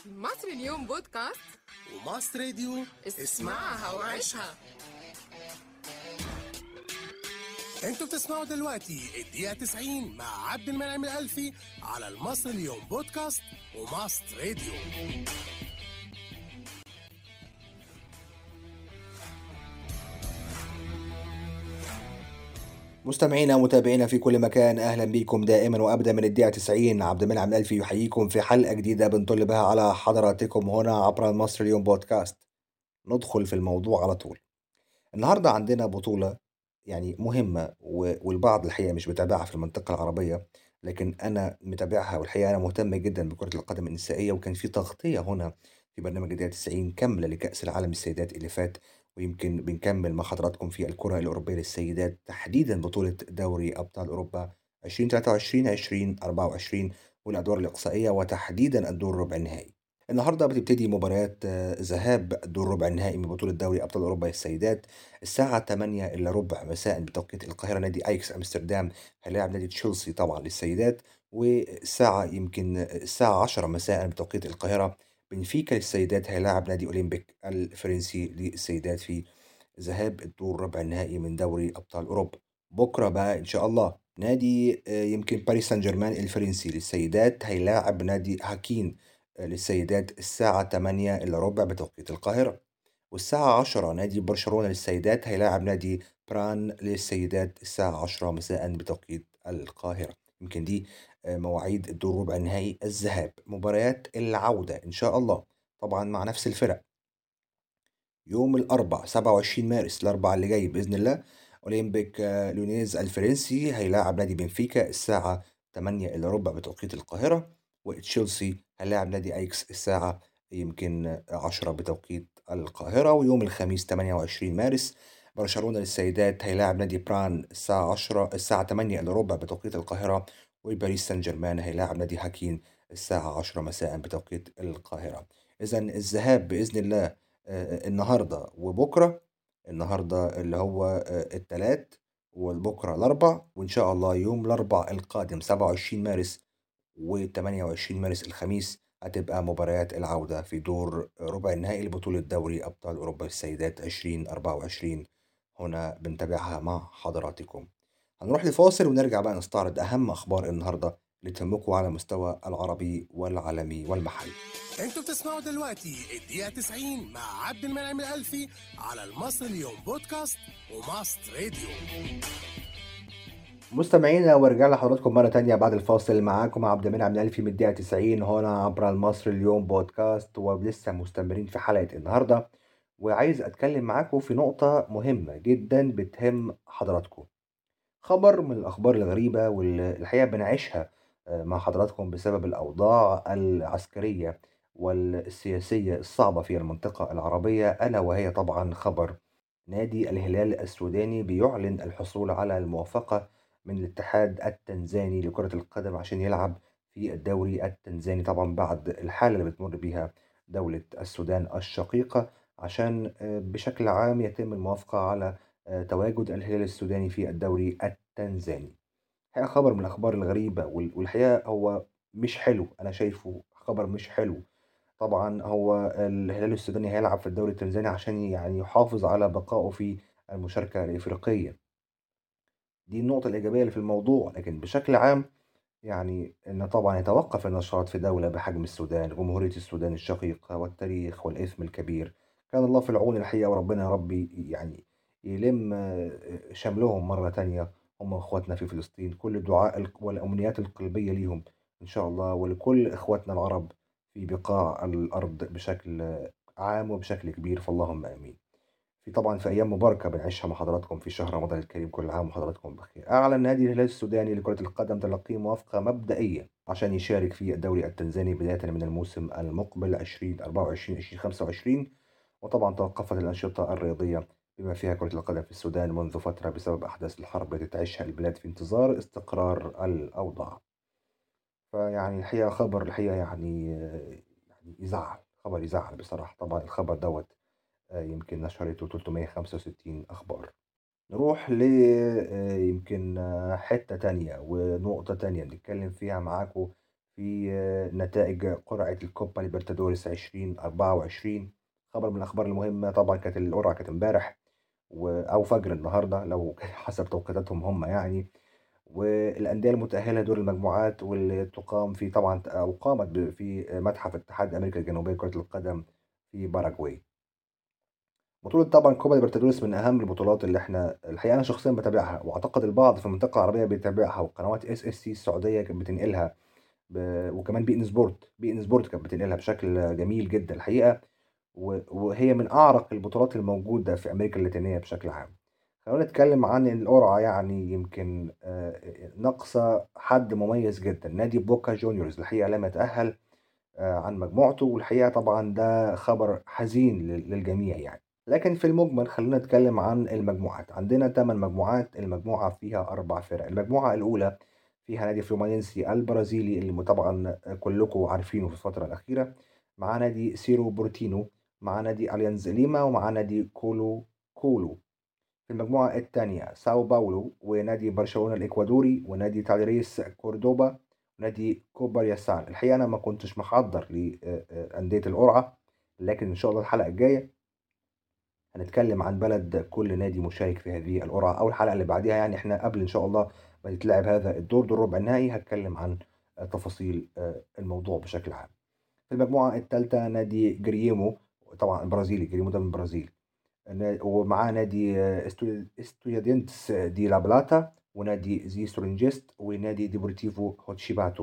مصر اليوم بودكاست وماست راديو اسمعها وعيشها انتوا بتسمعوا دلوقتي الدقيقة 90 مع عبد المنعم الألفي على المصر اليوم بودكاست وماست راديو مستمعينا ومتابعينا في كل مكان اهلا بكم دائما وابدا من الدقيقه 90 عبد المنعم الالفي يحييكم في حلقه جديده بنطل بها على حضراتكم هنا عبر مصر اليوم بودكاست ندخل في الموضوع على طول النهارده عندنا بطوله يعني مهمه و- والبعض الحقيقه مش بيتابعها في المنطقه العربيه لكن انا متابعها والحقيقه انا مهتم جدا بكره القدم النسائيه وكان في تغطيه هنا في برنامج الدقيقه 90 كامله لكاس العالم السيدات اللي فات ويمكن بنكمل مع حضراتكم في الكرة الأوروبية للسيدات تحديدا بطولة دوري أبطال أوروبا 2023 2024 والأدوار الإقصائية وتحديدا الدور ربع النهائي. النهارده بتبتدي مباريات آه، ذهاب دور ربع النهائي من بطولة دوري أبطال أوروبا للسيدات الساعة 8 إلا ربع مساء بتوقيت القاهرة نادي أيكس أمستردام هيلاعب نادي تشيلسي طبعا للسيدات والساعة يمكن الساعة 10 مساء بتوقيت القاهرة بنفيكا للسيدات هيلاعب نادي أولمبيك الفرنسي للسيدات في ذهاب الدور ربع النهائي من دوري أبطال أوروبا بكرة بقى إن شاء الله نادي آه، يمكن باريس سان جيرمان الفرنسي للسيدات هيلاعب نادي هاكين آه، للسيدات الساعة 8 إلا ربع بتوقيت القاهرة والساعة 10 نادي برشلونة للسيدات هيلاعب نادي بران للسيدات الساعة 10 مساء بتوقيت القاهرة يمكن دي آه، مواعيد الدور ربع النهائي الذهاب مباريات العودة إن شاء الله طبعا مع نفس الفرق يوم الأربع 27 مارس الأربع اللي جاي بإذن الله أولمبيك آه، لونيز الفرنسي هيلاعب نادي بنفيكا الساعة 8 إلا ربع بتوقيت القاهرة وتشيلسي هيلاعب نادي أيكس الساعة يمكن 10 بتوقيت القاهرة ويوم الخميس 28 مارس برشلونة للسيدات هيلاعب نادي بران الساعة 10 الساعة 8 إلا ربع بتوقيت القاهرة وباريس سان جيرمان هيلاعب نادي هاكين الساعة 10 مساء بتوقيت القاهرة إذا الذهاب بإذن الله آه، النهارده وبكره النهارده اللي هو آه، التلات والبكره الاربع وان شاء الله يوم الاربع القادم 27 مارس و28 مارس الخميس هتبقى مباريات العودة في دور ربع النهائي لبطولة دوري أبطال أوروبا السيدات 2024 هنا بنتابعها مع حضراتكم هنروح لفاصل ونرجع بقى نستعرض أهم أخبار النهاردة اللي تهمكم على مستوى العربي والعالمي والمحلي انتوا بتسمعوا دلوقتي الدقيقة 90 مع عبد المنعم الألفي على المصر اليوم بودكاست وماست راديو مستمعينا ورجعنا لحضراتكم مرة تانية بعد الفاصل معاكم عبد المنعم الألفي من الدقيقة 90 هنا عبر المصري اليوم بودكاست ولسه مستمرين في حلقة النهاردة وعايز أتكلم معاكم في نقطة مهمة جدا بتهم حضراتكم خبر من الأخبار الغريبة واللي الحقيقة بنعيشها آه، مع حضراتكم بسبب الأوضاع العسكرية والسياسية الصعبة في المنطقة العربية ألا وهي طبعا خبر نادي الهلال السوداني بيعلن الحصول على الموافقة من الاتحاد التنزاني لكرة القدم عشان يلعب في الدوري التنزاني طبعا بعد الحالة اللي بتمر بيها دولة السودان الشقيقة عشان آه، بشكل عام يتم الموافقة على آه، تواجد الهلال السوداني في الدوري التنزاني الحقيقة خبر من الأخبار الغريبة وال- والحقيقة هو مش حلو أنا شايفه خبر مش حلو طبعا هو الهلال السوداني هيلعب في الدوري التنزاني عشان يعني يحافظ على بقائه في المشاركة الإفريقية دي النقطة الإيجابية اللي في الموضوع لكن بشكل عام يعني إن طبعا يتوقف النشاط في دولة بحجم السودان جمهورية السودان الشقيقة والتاريخ والإثم الكبير كان الله في العون الحقيقة وربنا يا ربي يعني يلم آه، شملهم مرة تانية هم إخواتنا في فلسطين كل الدعاء الق- والأمنيات القلبية ليهم إن شاء الله ولكل إخواتنا العرب في بقاع الأرض بشكل عام وبشكل كبير فاللهم آمين في طبعا في ايام مباركه بنعيشها مع حضراتكم في شهر رمضان الكريم كل عام وحضراتكم بخير اعلن نادي الهلال السوداني لكره القدم تلقيه موافقه مبدئيه عشان يشارك في الدوري التنزاني بدايه من الموسم المقبل 2024 2025 وطبعا توقفت الانشطه الرياضيه بما فيها كره القدم في السودان منذ فتره بسبب احداث الحرب التي تعيشها البلاد في انتظار استقرار الاوضاع فيعني الحقيقه خبر الحقيقه يعني يعني يزعل خبر يزعل بصراحه طبعا الخبر دوت آه، يمكن نشرته 365 أخبار نروح ل آه، يمكن آه، حتة تانية ونقطة تانية نتكلم فيها معاكم في آه، نتائج قرعة الكوبا ليبرتادوريس 2024 خبر من الأخبار المهمة طبعا كانت القرعة كانت امبارح و- أو فجر النهاردة لو حسب توقيتاتهم هم يعني والأندية المتأهلة دور المجموعات واللي تقام في طبعا أو قامت ب- في متحف اتحاد أمريكا الجنوبية لكرة القدم في باراجواي بطولة طبعا كوبا ليبرتادوريس من أهم البطولات اللي احنا الحقيقة أنا شخصيا بتابعها وأعتقد البعض في المنطقة العربية بيتابعها وقنوات اس اس سي السعودية كانت بتنقلها ب... وكمان بي ان سبورت بي ان سبورت كانت بتنقلها بشكل جميل جدا الحقيقة و- وهي من أعرق البطولات الموجودة في أمريكا اللاتينية بشكل عام خلونا نتكلم عن القرعة يعني يمكن آه، ناقصة حد مميز جدا نادي بوكا جونيورز الحقيقة لم يتأهل آه، عن مجموعته والحقيقة طبعا ده خبر حزين لل- للجميع يعني لكن في المجمل خلينا نتكلم عن المجموعات عندنا 8 مجموعات المجموعة فيها أربع فرق المجموعة الأولى فيها نادي فلومينينسي البرازيلي اللي طبعا كلكم عارفينه في الفترة الأخيرة مع نادي سيرو بورتينو مع نادي أليانز ليما ومع نادي كولو كولو في المجموعة الثانية ساو باولو ونادي برشلونة الإكوادوري ونادي تاليريس كوردوبا ونادي كوبر ياسان الحقيقة أنا ما كنتش محضر لأندية القرعة لكن إن شاء الله الحلقة الجاية هنتكلم عن بلد كل نادي مشارك في هذه القرعة أو الحلقة اللي بعديها يعني إحنا قبل إن شاء الله ما يتلعب هذا الدور دور ربع النهائي هتكلم عن تفاصيل الموضوع بشكل عام في المجموعة الثالثة نادي جريمو طبعا البرازيلي جريمو ده من البرازيل نا- ومعاه نادي آه، استو- استوديانتس دي لا بلاتا ونادي زي سترونجيست ونادي ديبورتيفو هوتشيباتو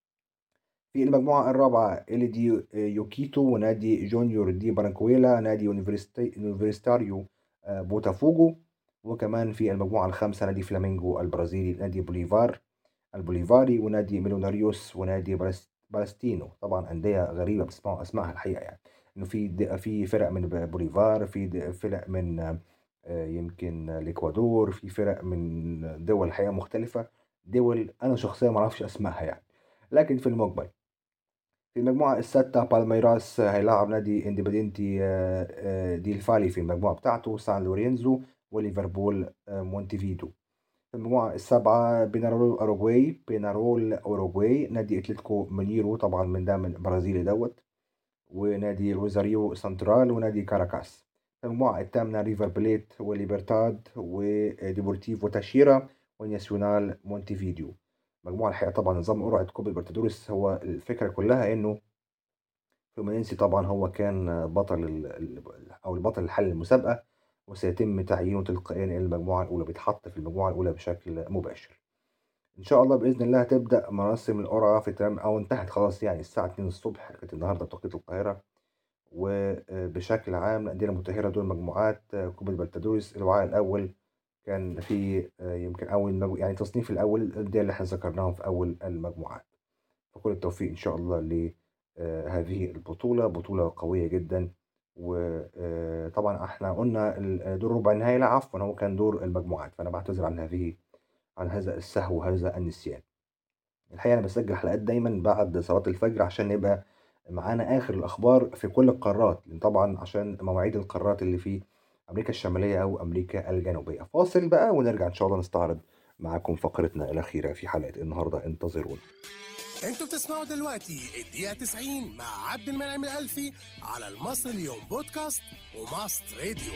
في المجموعة الرابعة ال دي يوكيتو ونادي جونيور دي بارانكويلا نادي يونيفرستي- يونيفرستاريو آه، بوتافوجو وكمان في المجموعة الخامسة نادي فلامينجو البرازيلي نادي بوليفار البوليفاري ونادي ميلوناريوس ونادي بالاس- بالاستينو طبعا أندية غريبة بتسمعوا أسمائها الحقيقة يعني إنه في د- في فرق من ب- بوليفار في د- فرق من آه، يمكن الإكوادور في فرق من دول الحقيقة مختلفة دول أنا شخصيا ما أعرفش أسمائها يعني لكن في المجمل في المجموعة السادسة بالميراس هيلاعب نادي اندبندنتي آه، آه، دي الفالي في المجموعة بتاعته سان لورينزو وليفربول آه، مونتيفيدو في المجموعة السابعة بينارول أوروجواي بينارول أوروجواي نادي أتلتيكو مينيرو طبعا من ده من برازيلي دوت ونادي روزاريو سنترال ونادي كاراكاس في المجموعة الثامنة ريفر بليت وليبرتاد وديبورتيفو تاشيرا وناسيونال مونتيفيديو مجموعة الحقيقة طبعا نظام قرعة كوبا ليبرتادوريس هو الفكرة كلها إنه فلومينينسي طبعا هو كان بطل ال- ال- أو البطل الحالي للمسابقة وسيتم تعيينه تلقائيا إلى المجموعة الأولى بيتحط في المجموعة الأولى بشكل مباشر إن شاء الله بإذن الله هتبدأ مراسم القرعة في تمام أو انتهت خلاص يعني الساعة 2 الصبح كانت النهاردة بتوقيت القاهرة وبشكل عام الأندية المتأهلة دول مجموعات كوبا ليبرتادوريس الوعاء الأول كان في يمكن أول مجمو... يعني تصنيف الأول الأندية اللي احنا ذكرناهم في أول المجموعات فكل التوفيق إن شاء الله لهذه البطولة بطولة قوية جدا وطبعا احنا قلنا ال- دور ربع النهائي لا عفوا هو كان دور المجموعات فأنا بعتذر عن هذه عن هذا السهو وهذا النسيان الحقيقة أنا بسجل حلقات دايما بعد صلاة الفجر عشان يبقى معانا آخر الأخبار في كل القارات لأن طبعا عشان مواعيد القارات اللي في أمريكا الشمالية أو أمريكا الجنوبية فاصل بقى ونرجع إن شاء الله نستعرض معاكم فقرتنا الأخيرة في حلقة النهاردة انتظرونا انتوا بتسمعوا دلوقتي الدقيقة 90 مع عبد المنعم الألفي على المصري اليوم بودكاست وماست راديو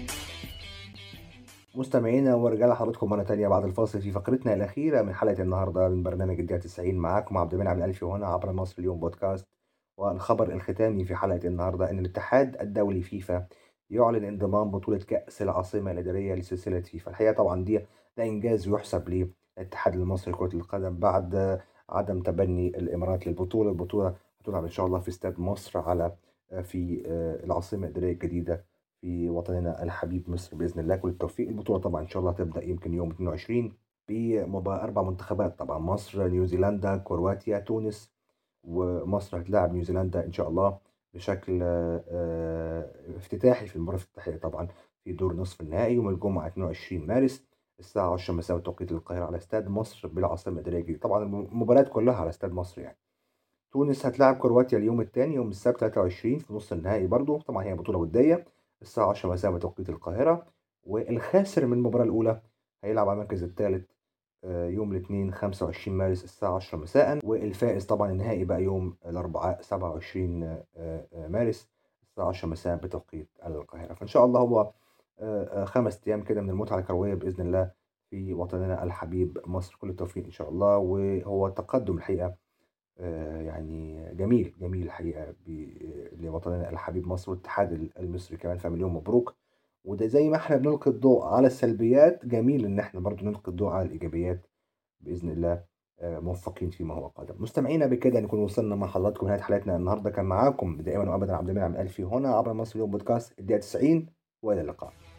مستمعينا ورجال حضراتكم مرة تانية بعد الفاصل في فقرتنا الأخيرة من حلقة النهاردة من برنامج الدقيقة 90 معاكم عبد المنعم الألفي هنا عبر مصر اليوم بودكاست والخبر الختامي في حلقة النهاردة أن الاتحاد الدولي فيفا يعلن انضمام بطولة كأس العاصمة الإدارية لسلسلة فيفا الحقيقة طبعا دي ده إنجاز يحسب للاتحاد المصري لكرة القدم بعد عدم تبني الإمارات للبطولة البطولة هتلعب إن شاء الله في استاد مصر على في العاصمة الإدارية الجديدة في وطننا الحبيب مصر باذن الله كل التوفيق البطوله طبعا ان شااء الله هتبدا يمكن يوم 22 باربع منتخبات طبعا مصر نيوزيلندا كرواتيا تونس ومصر هتلاعب نيوزيلندا ان شاء الله بشكل آه، افتتاحي في المباراه الافتتاحيه طبعا في دور نصف النهائي يوم الجمعه 22 مارس الساعه 10 مساء توقيت القاهره على استاد مصر بالعاصمه الاداريه الجديده طبعا المباريات كلها على استاد مصر يعني تونس هتلاعب كرواتيا اليوم الثاني يوم السبت 23 في نص النهائي برضو طبعا هي بطوله وديه الساعة 10 مساء بتوقيت القاهرة والخاسر من المباراة الأولى هيلعب على المركز الثالث آه، يوم الاثنين 25 مارس الساعة 10 مساء والفائز طبعا النهائي بقى يوم الأربعاء 27 آه، آه، مارس الساعة 10 مساء بتوقيت القاهرة فإن شاء الله هو آه، آه، خمس أيام كده من المتعة الكروية بإذن الله في وطننا الحبيب مصر كل التوفيق إن شاء الله وهو تقدم الحقيقة آه، يعني جميل جميل الحقيقة ب- لوطننا الحبيب مصر والاتحاد المصري كمان فمليون مبروك وده زي ما احنا بنلقي الضوء على السلبيات جميل ان احنا برضو نلقي الضوء على الايجابيات باذن الله آه، موفقين فيما هو قادم مستمعينا بكده نكون وصلنا مع حضراتكم لنهايه حلقتنا النهارده كان معاكم دائما وابدا عبد المنعم الالفي هنا عبر مصر اليوم بودكاست الدقيقه 90 والى اللقاء